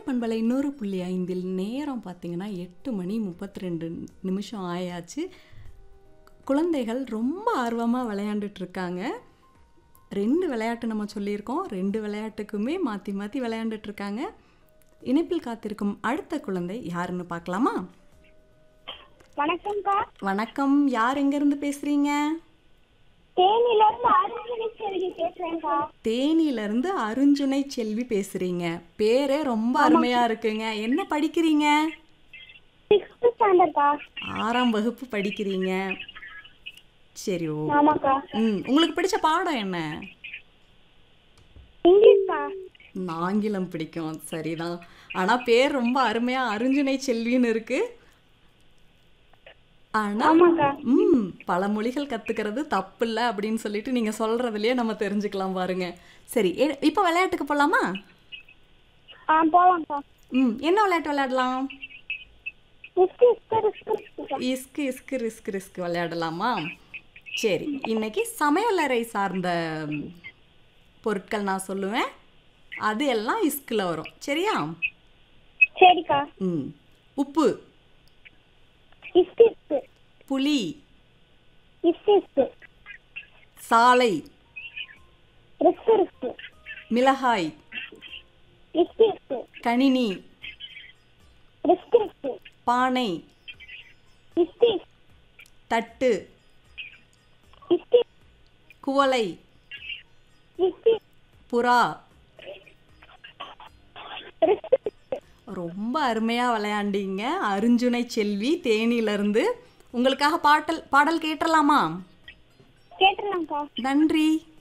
பண்பலை நூறு புள்ளி ஐந்தில் நேரம் பார்த்தீங்கன்னா எட்டு மணி முப்பத்தி ரெண்டு நிமிஷம் ஆயாச்சு குழந்தைகள் ரொம்ப ஆர்வமாக விளையாண்டுட்டு இருக்காங்க ரெண்டு விளையாட்டு நம்ம சொல்லியிருக்கோம் ரெண்டு விளையாட்டுக்குமே மாற்றி மாற்றி விளையாண்டுட்டு இருக்காங்க இணைப்பில் காத்திருக்கும் அடுத்த குழந்தை யாருன்னு பார்க்கலாமா வணக்கம்க்கா வணக்கம் யார் எங்கேருந்து பேசுகிறீங்க தேனில இருந்து அருஞ்சலி செல்வி பேசுறேன்க்கா தேனியிலேருந்து அருஞ்சுனை செல்வி பேசுகிறீங்க பேரே ரொம்ப அருமையாக இருக்குங்க என்ன படிக்கிறீங்க சிக்ஸ்த் ஸ்டாண்டர்ட்க்கா ஆறாம் வகுப்பு படிக்கிறீங்க சரி ஓ ஆமாக்கா ம் உங்களுக்கு பிடிச்ச பாடம் என்ன இங்கிலீஷ்க்கா ஆங்கிலம் பிடிக்கும் சரிதான் ஆனால் பேர் ரொம்ப அருமையாக அருஞ்சுனை செல்வின்னு இருக்கு ஆனால் ஆமாக்கா ம் பல மொழிகள் கற்றுக்கிறது தப்பு இல்லை அப்படின்னு சொல்லிட்டு நீங்கள் சொல்கிறதுலையே நம்ம தெரிஞ்சுக்கலாம் பாருங்க சரி எ- இப்போ விளையாட்டுக்கு போகலாமா ஆ போலாம்க்கா ம் என்ன விளையாட்டு விளையாடலாம் இஸ்கு இஸ்கு இஸ்கு இஸ்குக்கா இஸ்கு இஸ்கு ரிஸ்க் ரிஸ்க் விளையாடலாமா சரி இன்னைக்கு சமையலறை சார்ந்த ம், பொருட்கள் நான் சொல்லுவேன் அது எல்லாம் இஸ்கில் வரும் சரியா சரிக்கா ம் உப்பு இஸ்கு இஸ்கு புளி இஸ்கு இஸ்கு சாலை ரிஸ்கு ரிஸ்கு மிளகாய் இஸ்கு இஸ்கு கணினி ரிஸ்கு ரிஸ்கு பானை இஸ்கு தட்டு இஸ்கு குவளை இஸ்கு புறா ரிஸ்கு ரொம்ப அருமையாக விளையாண்டீங்க அருஞ்சுனை செல்வி தேனியிலிருந்து உங்களுக்காக பாட்டல் பாடல் கேட்டலாமா கேட்டுலாம்க்கா நன்றி